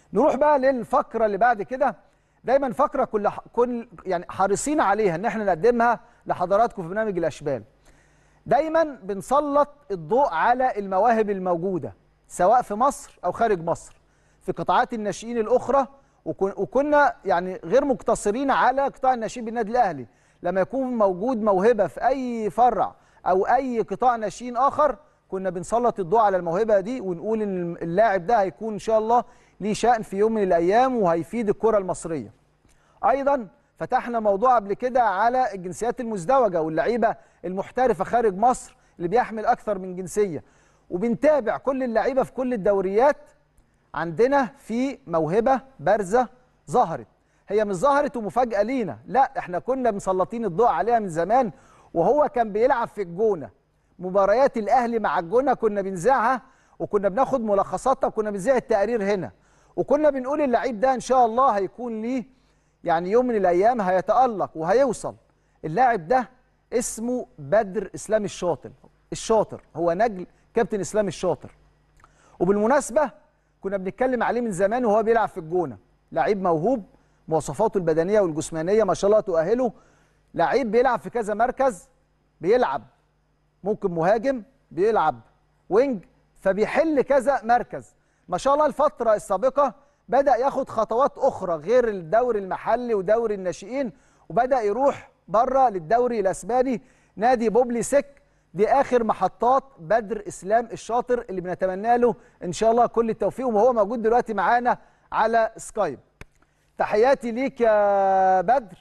نروح بقى للفقره اللي بعد كده دايما فقره كل كل يعني حريصين عليها ان احنا نقدمها لحضراتكم في برنامج الاشبال دايما بنسلط الضوء على المواهب الموجوده سواء في مصر او خارج مصر في قطاعات الناشئين الاخرى وكن- وكنا يعني غير مقتصرين على قطاع الناشئين بالنادي الاهلي لما يكون موجود موهبه في اي فرع او اي قطاع ناشئين اخر كنا بنسلط الضوء على الموهبه دي ونقول ان اللاعب ده هيكون ان شاء الله ليه شأن في يوم من الايام وهيفيد الكره المصريه ايضا فتحنا موضوع قبل كده على الجنسيات المزدوجه واللعيبه المحترفه خارج مصر اللي بيحمل اكثر من جنسيه وبنتابع كل اللعيبه في كل الدوريات عندنا في موهبه بارزه ظهرت هي مش ظهرت ومفاجاه لينا لا احنا كنا مسلطين الضوء عليها من زمان وهو كان بيلعب في الجونه مباريات الاهلي مع الجونه كنا بنذاعها وكنا بناخد ملخصاتها وكنا بنذيع التقارير هنا وكنا بنقول اللعيب ده ان شاء الله هيكون ليه يعني يوم من الايام هيتالق وهيوصل اللاعب ده اسمه بدر اسلام الشاطر الشاطر هو نجل كابتن اسلام الشاطر وبالمناسبه كنا بنتكلم عليه من زمان وهو بيلعب في الجونه لعيب موهوب مواصفاته البدنيه والجسمانيه ما شاء الله تؤهله لعيب بيلعب في كذا مركز بيلعب ممكن مهاجم بيلعب وينج فبيحل كذا مركز ما شاء الله الفترة السابقة بدأ ياخد خطوات أخرى غير الدوري المحلي ودوري الناشئين وبدأ يروح بره للدوري الأسباني نادي بوبلي سيك دي آخر محطات بدر إسلام الشاطر اللي بنتمنى له إن شاء الله كل التوفيق وهو موجود دلوقتي معانا على سكايب تحياتي ليك يا بدر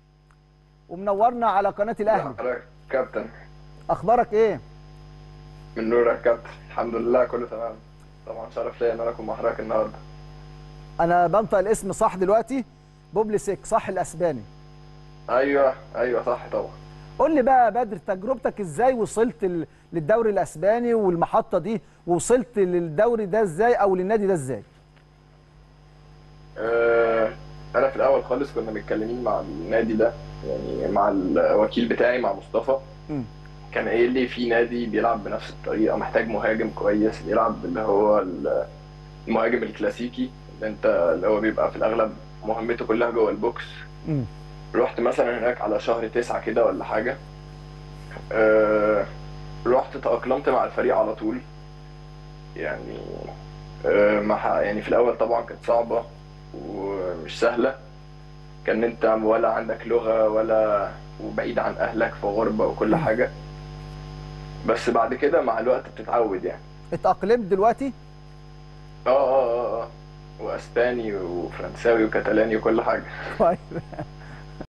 ومنورنا على قناة الأهلي حضرتك كابتن أخبارك إيه؟ من نورك كابتن الحمد لله كله تمام طبعا شرف ليا ان انا اكون مع حضرتك النهارده انا بنطق الاسم صح دلوقتي بوبليسيك صح الاسباني ايوه ايوه صح طبعا قول لي بقى يا بدر تجربتك ازاي وصلت ال- للدوري الاسباني والمحطه دي ووصلت للدوري ده ازاي او للنادي ده ازاي آه، انا في الاول خالص كنا متكلمين مع النادي ده يعني مع الوكيل بتاعي مع مصطفى مم. كان قايل لي في نادي بيلعب بنفس الطريقه محتاج مهاجم كويس بيلعب اللي هو ال- المهاجم الكلاسيكي اللي انت اللي هو بيبقى في الاغلب مهمته كلها جوه البوكس مم. رحت مثلا هناك على شهر تسعة كده ولا حاجة أه رحت تأقلمت مع الفريق على طول يعني أه مع يعني في الأول طبعا كانت صعبة ومش سهلة كان انت ولا عندك لغة ولا وبعيد عن أهلك في غربة وكل حاجة بس بعد كده مع الوقت بتتعود يعني اتاقلمت دلوقتي اه اه اه اه واسباني وفرنساوي وكتالاني وكل حاجة كويس